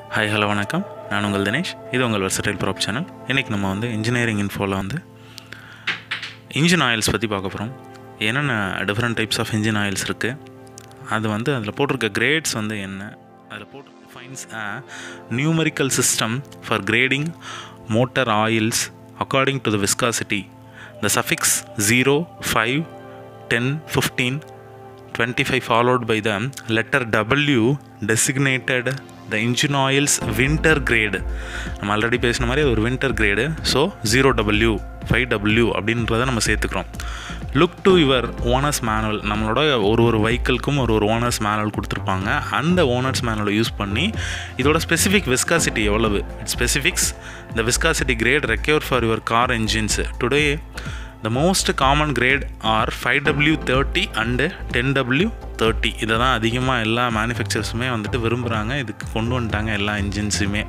Hi hello வணக்கம் நான் உங்கள் தினேஷ் இது உங்கள் வெர்சடைல் ப்ராப் சேனல் இன்றைக்கி நம்ம வந்து இன்ஜினியரிங் இன்ஃபோவில் வந்து இன்ஜின் ஆயில்ஸ் பற்றி பார்க்க போகிறோம் என்னென்ன different types of engine oils இருக்குது அது வந்து அதில் போட்டிருக்க கிரேட்ஸ் வந்து என்ன அதில் போட்டு fines a numerical system for grading motor oils according to the viscosity the suffix zero five ten fifteen 25 followed by the letter W designated the engine oil's winter grade நம்ம ஆல்ரெடி பேசின மாதிரி அது ஒரு winter grade so zero W five W அப்படின்றத நம்ம சேர்த்துக்கிறோம் look to your owner's manual நம்மளோட ஒரு ஒரு வெஹிக்கிள்க்கும் ஒரு ஒரு ஓனர்ஸ் மேனுவல் கொடுத்துருப்பாங்க அந்த ஓனர்ஸ் மேனுவலை யூஸ் பண்ணி இதோட ஸ்பெசிஃபிக் விஸ்காசிட்டி எவ்வளவு it specifics the viscosity grade require for your car engines today the most common grade are five W thirty and ten W thirty இதை தான் அதிகமாக எல்லா மேனுஃபேக்சர்ஸுமே வந்துட்டு விரும்புகிறாங்க இதுக்கு கொண்டு வந்துட்டாங்க எல்லா இன்ஜின்ஸுமே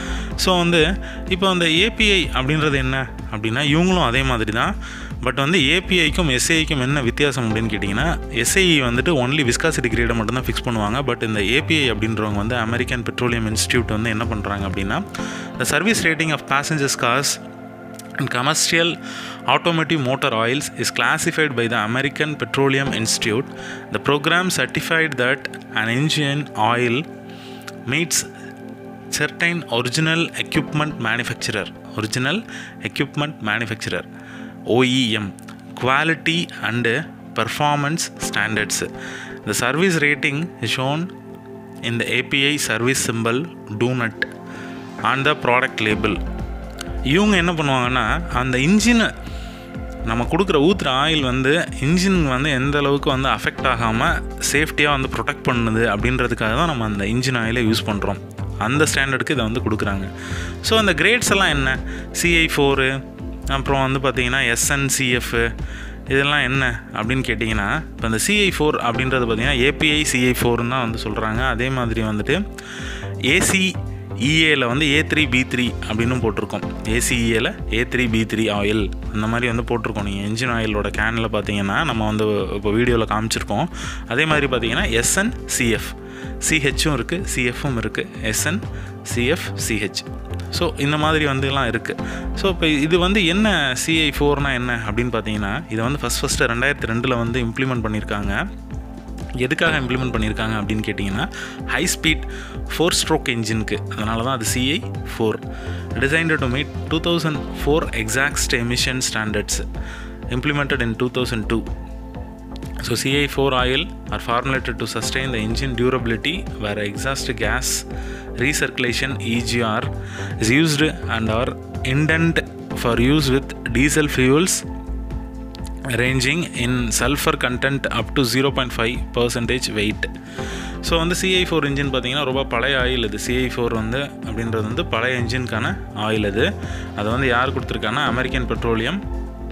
ஸோ வந்து இப்போ அந்த ஏபிஐ அப்படின்றது என்ன அப்படின்னா இவங்களும் அதே மாதிரி தான் பட் வந்து ஏபிஐக்கும் எஸ்ஐக்கும் என்ன வித்தியாசம் அப்படின்னு கேட்டிங்கன்னா எஸ்ஐ வந்துட்டு ஒன்லி விஸ்காசிட்டி கிரேடை மட்டும்தான் ஃபிக்ஸ் பண்ணுவாங்க பட் இந்த ஏபிஐ அப்படின்றவங்க வந்து அமெரிக்கன் பெட்ரோலியம் இன்ஸ்டியூட் வந்து என்ன பண்ணுறாங்க அப்படின்னா the service rating of passengers cars and commercial automotive motor oils is classified by the American Petroleum Institute. The program certified that an engine oil meets certain original equipment manufacturer original equipment manufacturer OEM quality and performance standards. The service rating is shown in the API service symbol do not on the product label இவங்க என்ன பண்ணுவாங்கன்னா அந்த இன்ஜினை நம்ம கொடுக்குற ஊற்றுற oil வந்து engine வந்து எந்த அளவுக்கு வந்து அஃபெக்ட் ஆகாமல் சேஃப்டியாக வந்து ப்ரொடெக்ட் பண்ணுது அப்படின்றதுக்காக தான் நம்ம அந்த இன்ஜின் ஆயிலை யூஸ் பண்ணுறோம் அந்த ஸ்டாண்டர்டுக்கு இதை வந்து கொடுக்குறாங்க ஸோ அந்த கிரேட்ஸ் எல்லாம் என்ன சிஐ ஃபோரு அப்புறம் வந்து பார்த்திங்கன்னா எஸ்என்சிஎஃப் இதெல்லாம் என்ன அப்படின்னு கேட்டிங்கன்னா இப்போ இந்த சிஐ ஃபோர் அப்படின்றது பார்த்திங்கன்னா ஏபிஐ சிஐ ஃபோர்னு தான் வந்து சொல்கிறாங்க அதே மாதிரி வந்துட்டு ஏசி இஏல வந்து ஏ த்ரீ பி த்ரீ அப்படின்னு போட்டிருக்கோம் ஏசிஇஏல A three B three oil அந்த மாதிரி வந்து போட்டிருக்கோம் நீங்கள் என்ஜின் ஆயிலோட கேனில் பார்த்தீங்கன்னா நம்ம வந்து இப்போ வீடியோவில் காமிச்சிருக்கோம் அதே மாதிரி பார்த்தீங்கன்னா எஸ்என் சிஎஃப் சிஹெச்சும் இருக்குது சிஎஃப்பும் இருக்குது எஸ்என் சிஎஃப் சிஹெச் ஸோ இந்த மாதிரி வந்துலாம் இருக்குது ஸோ இப்போ இது வந்து என்ன சிஐ ஃபோர்னால் என்ன அப்படின்னு பார்த்தீங்கன்னா இதை வந்து ஃபஸ்ட் ஃபஸ்ட்டு ரெண்டாயிரத்தி ரெண்டில் வந்து இம்ப்ளிமெண்ட் பண்ணியிருக்காங்க எதுக்காக இம்ப்ளிமெண்ட் பண்ணியிருக்காங்க அப்படின்னு கேட்டிங்கன்னா ஹை ஸ்பீட் ஃபோர் ஸ்ட்ரோக் இன்ஜினுக்கு அதனால தான் அது CI four designed to meet two thousand four exact emission standards implemented in two thousand two So CI4 oil are formulated to sustain the engine durability where exhaust gas recirculation EGR is used and are intended for use with diesel fuels ranging in sulphur content up to zero point five percentage weight so வந்து CI four engine பார்த்தீங்கன்னா ரொம்ப பழைய oil இது CI four வந்து அப்படின்றது வந்து பழைய இன்ஜினுக்கான oil அது அதை வந்து யார் கொடுத்துருக்காங்கன்னா அமெரிக்கன் பெட்ரோலியம்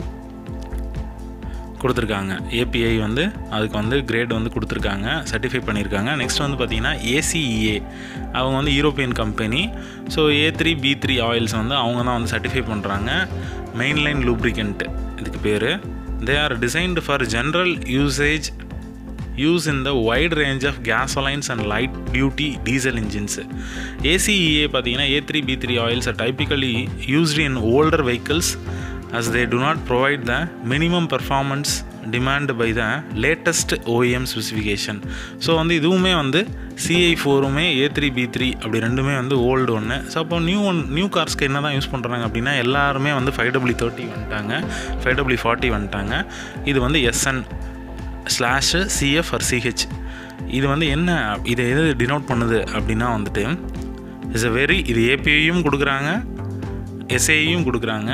கொடுத்துருக்காங்க ஏபிஐ வந்து அதுக்கு வந்து கிரேட் வந்து கொடுத்துருக்காங்க சர்டிஃபை பண்ணியிருக்காங்க நெக்ஸ்ட் வந்து பார்த்திங்கன்னா ஏசிஇஏ அவங்க வந்து European company so A three B three oils வந்து அவங்க தான் வந்து சர்டிஃபை பண்ணுறாங்க மெயின்லைன் லூப்ரிகண்ட் இதுக்கு பேர் they are designed for general usage use in the wide range of gasolines and light duty diesel engines ACEA பார்த்தீங்கன்னா A three B three oils are typically used in older vehicles as they do not provide the minimum performance demand by the latest OEM specification so வந்து இதுவுமே வந்து CI ஃபோருமே A three B three அப்படி ரெண்டுமே வந்து old ஒன்று so அப்போ new one new கார்ஸ்க்கு என்ன தான் யூஸ் பண்ணுறாங்க அப்படின்னா எல்லாருமே வந்து ஃபைவ் டபிள்யூ தேர்ட்டி வந்துட்டாங்க ஃபைவ் டபிள்யூ ஃபார்ட்டி வந்துட்டாங்க இது வந்து SN slash CF or CH இது வந்து என்ன இதை எது டினோட் பண்ணுது அப்படின்னா வந்துட்டு இஸ் அ வெரி இது ஏபிஐயும் கொடுக்குறாங்க எஸ்ஏயும் கொடுக்குறாங்க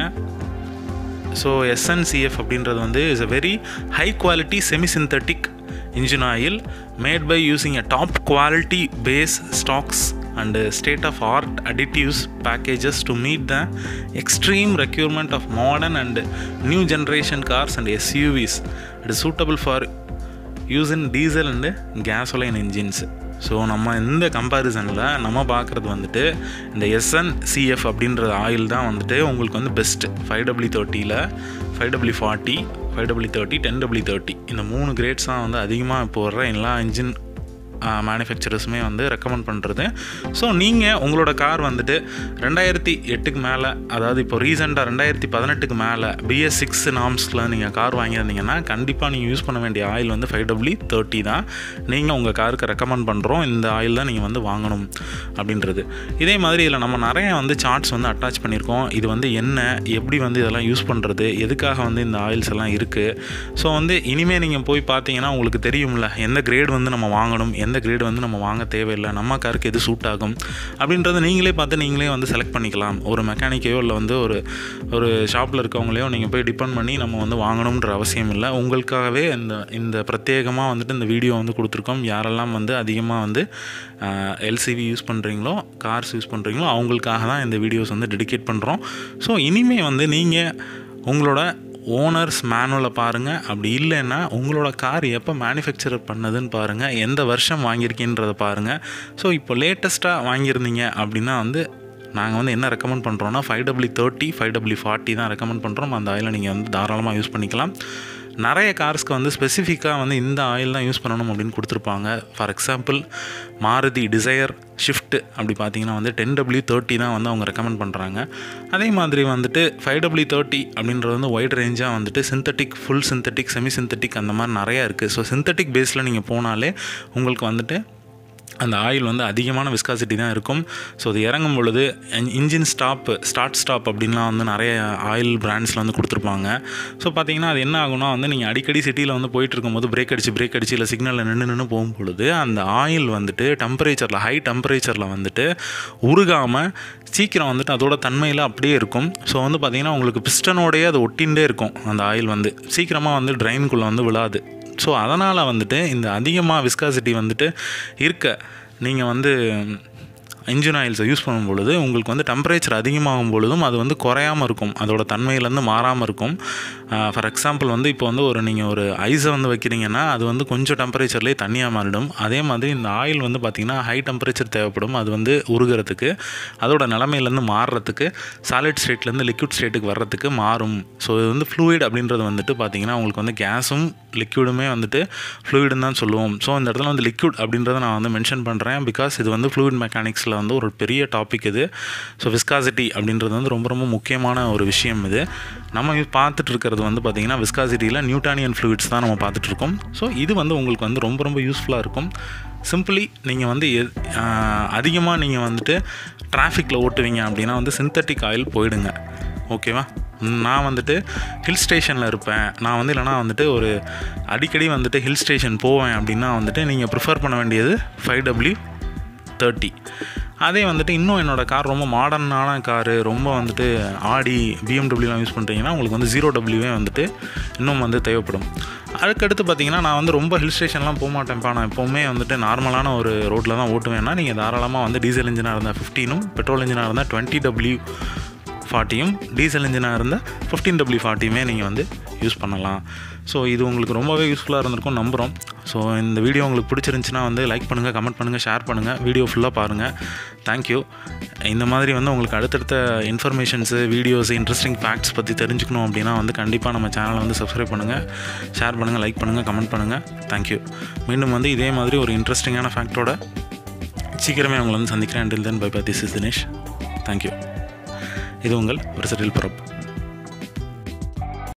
ஸோ எஸ்என்சிஎஃப் அப்படின்றது வந்து is a very high quality semi synthetic engine oil made by using a top quality base stocks and state of art additives packages to meet the extreme requirement of modern and new generation cars and SUVs it is suitable for use in diesel and gasoline engines so நம்ம இந்த கம்பேரிசனில் நம்ம பார்க்குறது வந்துட்டு இந்த SN CF அப்படின்ற oil தான் வந்துட்டு உங்களுக்கு வந்து பெஸ்ட்டு ஃபைவ் டபிள்யூ தேர்ட்டியில் five W forty five W thirty ten W thirty இந்த மூணு கிரேட்ஸ் தான் வந்து அதிகமாக இப்போ வர்ற எல்லா இன்ஜின் மேனுஃபேக்சரர்ஸுமே வந்து ரெக்கமெண்ட் பண்ணுறது ஸோ நீங்கள் உங்களோட கார் வந்துட்டு ரெண்டாயிரத்தி எட்டுக்கு மேலே அதாவது இப்போ ரீசெண்டாக ரெண்டாயிரத்தி பதினெட்டுக்கு மேலே பிஎஸ் சிக்ஸ் நாம்ஸில் நீங்கள் கார் வாங்கியிருந்தீங்கன்னா கண்டிப்பாக நீங்கள் யூஸ் பண்ண வேண்டிய ஆயில் வந்து ஃபைவ் டபிள்யூ தேர்ட்டி தான் நீங்கள் உங்கள் காருக்கு ரெக்கமெண்ட் பண்ணுறோம் இந்த ஆயில் தான் நீங்கள் வந்து வாங்கணும் அப்படின்றது இதே மாதிரி இதில் நம்ம நிறைய வந்து சார்ட்ஸ் வந்து அட்டாச் பண்ணியிருக்கோம் இது வந்து என்ன எப்படி வந்து இதெல்லாம் யூஸ் பண்ணுறது எதுக்காக வந்து இந்த ஆயில்ஸ் எல்லாம் இருக்குது ஸோ வந்து இனிமேல் நீங்கள் போய் பார்த்தீங்கன்னா உங்களுக்கு தெரியும்ல எந்த கிரேட் வந்து நம்ம வாங்கணும் எந்த கிரேட் வந்து நம்ம வாங்க தேவையில்லை நம்ம காருக்கு எது சூட் ஆகும் அப்படின்றத நீங்களே பார்த்து நீங்களே வந்து செலக்ட் பண்ணிக்கலாம் ஒரு மெக்கானிக்கையோ இல்லை வந்து ஒரு ஒரு ஷாப்பில் இருக்கவங்களையோ நீங்கள் போய் டிபெண்ட் பண்ணி நம்ம வந்து வாங்கணுன்ற அவசியம் இல்லை உங்களுக்காகவே இந்த இந்த பிரத்யேகமாக வந்துட்டு இந்த வீடியோ வந்து கொடுத்துருக்கோம் யாரெல்லாம் வந்து அதிகமாக வந்து எல்சிவி யூஸ் பண்ணுறீங்களோ கார்ஸ் யூஸ் பண்ணுறீங்களோ அவங்களுக்காக தான் இந்த வீடியோஸ் வந்து டெடிகேட் பண்ணுறோம் ஸோ இனிமே வந்து நீங்கள் உங்களோட ஓனர்ஸ் மேனுவலை பாருங்கள் அப்படி இல்லைன்னா உங்களோட கார் எப்போ மேனுஃபேக்சர் பண்ணதுன்னு பாருங்கள் எந்த வருஷம் வாங்கியிருக்கீன்றதை பாருங்கள் ஸோ இப்போ லேட்டஸ்ட்டாக வாங்கியிருந்தீங்க அப்படின்னா வந்து நாங்கள் வந்து என்ன ரெக்கமெண்ட் பண்ணுறோன்னா five W thirty five W forty தான் ரெக்கமெண்ட் பண்ணுறோம் அந்த ஆயிலை நீங்கள் வந்து தாராளமாக யூஸ் பண்ணிக்கலாம் நிறைய கார்ஸ்க்கு வந்து ஸ்பெசிஃபிக்காக வந்து இந்த ஆயில் தான் யூஸ் பண்ணணும் அப்படின்னு கொடுத்துருப்பாங்க for example Maruti Dzire Swift அப்படி பார்த்தீங்கன்னா வந்து டென் டபிள்யூ தேர்ட்டி தான் வந்து அவங்க ரெக்கமெண்ட் பண்ணுறாங்க அதே மாதிரி வந்துட்டு ஃபைவ் டபிள்யூ தேர்ட்டி அப்படின்றது வந்து ஒயிட் ரேஞ்சாக வந்துட்டு synthetic full synthetic semi synthetic அந்த மாதிரி நிறையா இருக்குது ஸோ சிந்தட்டிக் பேஸில் நீங்கள் போனாலே உங்களுக்கு வந்துட்டு அந்த ஆயில் வந்து அதிகமான விஸ்காசிட்டி தான் இருக்கும் ஸோ அது இறங்கும் பொழுது இன்ஜின் ஸ்டாப் ஸ்டார்ட் ஸ்டாப் அப்படின்லாம் வந்து நிறைய ஆயில் பிராண்ட்ஸில் வந்து கொடுத்துருப்பாங்க ஸோ பார்த்தீங்கன்னா அது என்ன ஆகும்னா வந்து நீங்கள் அடிக்கடி சிட்டியில் வந்து போயிட்டு இருக்கும்போது பிரேக் அடிச்சு பிரேக் அடிச்சு இல்லை சிக்னலில் நின்று நின்று போகும் பொழுது அந்த ஆயில் வந்துட்டு டெம்பரேச்சரில் ஹை டெம்பரேச்சரில் வந்துட்டு உருகாமல் சீக்கிரம் வந்துட்டு அதோட தன்மையில் அப்படியே இருக்கும் ஸோ வந்து பார்த்திங்கன்னா உங்களுக்கு பிஸ்டனோடையே அது ஒட்டின்ண்டே இருக்கும் அந்த ஆயில் வந்து சீக்கிரமாக வந்து ட்ரைனுக்குள்ளே வந்து விழாது ஸோ அதனால் வந்துட்டு இந்த அதிகமாக விஸ்காசிட்டி வந்துட்டு இருக்க நீங்கள் வந்து இன்ஜின் ஆயில்ஸை யூஸ் பண்ணும் பொழுது உங்களுக்கு வந்து டெம்பரேச்சர் அதிகமாகும் பொழுதும் அது வந்து குறையாமல் இருக்கும் அதோட தன்மையிலேருந்து மாறாமல் இருக்கும் ஃபார் எக்ஸாம்பிள் வந்து இப்போ வந்து ஒரு நீங்கள் ஒரு ஐஸை வந்து வைக்கிறீங்கன்னா அது வந்து கொஞ்சம் டெம்பரேச்சர்லேயே தண்ணியாக மாறிடும் அதே மாதிரி இந்த ஆயில் வந்து பார்த்திங்கன்னா ஹை டெம்பரேச்சர் தேவைப்படும் அது வந்து உருகிறதுக்கு அதோட நிலமையிலேருந்து மாறுறதுக்கு சாலிட் ஸ்டேட்லேருந்து லிக்விட் ஸ்டேட்டுக்கு வர்றதுக்கு மாறும் ஸோ இது வந்து ஃப்ளூயிட் அப்படின்றது வந்துட்டு பார்த்திங்கன்னா உங்களுக்கு வந்து கேஸும் லிக்விடுமே வந்துட்டு ஃப்ளூயிடுன்னு தான் சொல்லுவோம் ஸோ இந்த இடத்துல வந்து லிக்விட் அப்படின்றத நான் வந்து மென்ஷன் பண்ணுறேன் பிகாஸ் இது வந்து ஃப்ளூயிட் மெக்கானிக்ஸில் வந்து ஒரு பெரிய டாபிக் இது ஸோ விஸ்காசிட்டி அப்படின்றது வந்து ரொம்ப ரொம்ப முக்கியமான ஒரு விஷயம் இது நம்ம பார்த்துட்டு இருக்கிறது வந்து பார்த்திங்கன்னா விஸ்காசிட்டியில் நியூட்டானியன் ஃப்ளூயிட்ஸ் தான் நம்ம பார்த்துட்ருக்கோம் ஸோ இது வந்து உங்களுக்கு வந்து ரொம்ப ரொம்ப யூஸ்ஃபுல்லாக இருக்கும் சிம்பிளி நீங்கள் வந்து அதிகமாக நீங்கள் வந்துட்டு டிராஃபிக்கில் ஓட்டுவீங்க அப்படின்னா வந்து சிந்தட்டிக் ஆயில் போயிடுங்க ஓகேவா நான் வந்துட்டு ஹில் ஸ்டேஷனில் இருப்பேன் நான் வந்து இல்லைனா வந்துட்டு ஒரு அடிக்கடி வந்துட்டு ஹில் ஸ்டேஷன் போவேன் அப்படின்னா வந்துட்டு நீங்கள் ப்ரிஃபர் பண்ண வேண்டியது ஃபைவ் டபிள்யூ தேர்ட்டி அதே வந்துட்டு இன்னும் என்னோடய கார் ரொம்ப மாடர்னான காரு ரொம்ப வந்துட்டு ஆடி பிஎம்டபிள்யூலாம் யூஸ் பண்ணுறீங்கன்னா உங்களுக்கு வந்து ஜீரோ டபிள்யூவே வந்துட்டு இன்னும் வந்து தேவைப்படும் அதுக்கடுத்து பார்த்தீங்கன்னா நான் வந்து ரொம்ப ஹில் ஸ்டேஷன்லாம் போக மாட்டேன்ப்பா நான் எப்போவுமே வந்துட்டு நார்மலான ஒரு ரோட்டில் தான் ஓட்டுவேன்னா நீங்கள் தாராளமாக வந்து டீசல் இன்ஜினாக இருந்தால் ஃபிஃப்டீனும் பெட்ரோல் இன்ஜினாக இருந்தால் டுவெண்ட்டி டபிள்யூ ஃபார்ட்டியும் டீசல் இன்ஜினாக இருந்தால் ஃபிஃப்டீன் டபிள்யூ ஃபார்ட்டியுமே நீங்கள் வந்து யூஸ் பண்ணலாம் ஸோ இது உங்களுக்கு ரொம்பவே யூஸ்ஃபுல்லாக இருந்திருக்கும் நம்புகிறோம் ஸோ இந்த வீடியோ உங்களுக்கு பிடிச்சிருந்துச்சின்னா வந்து லைக் பண்ணுங்கள் கமெண்ட் பண்ணுங்கள் ஷேர் பண்ணுங்கள் வீடியோ ஃபுல்லாக பாருங்கள் தேங்க்யூ இந்த மாதிரி வந்து உங்களுக்கு அடுத்தடுத்த இன்ஃபர்மேஷன்ஸு வீடியோஸ் இன்ட்ரெஸ்டிங் ஃபேக்ட்ஸ் பற்றி தெரிஞ்சுக்கணும் அப்படின்னா வந்து கண்டிப்பாக நம்ம சேனலை வந்து சப்ஸ்கிரைப் பண்ணுங்கள் ஷேர் பண்ணுங்கள் லைக் பண்ணுங்கள் கமெண்ட் பண்ணுங்கள் தேங்க்யூ மீண்டும் வந்து இதே மாதிரி ஒரு இன்ட்ரெஸ்டிங்கான ஃபேக்டோட சீக்கிரமே உங்களை வந்து சந்திக்கிறேன் until then bye bye this is Dinesh thank you இது உங்கள் ஒரு செட்டில் ப்ராப்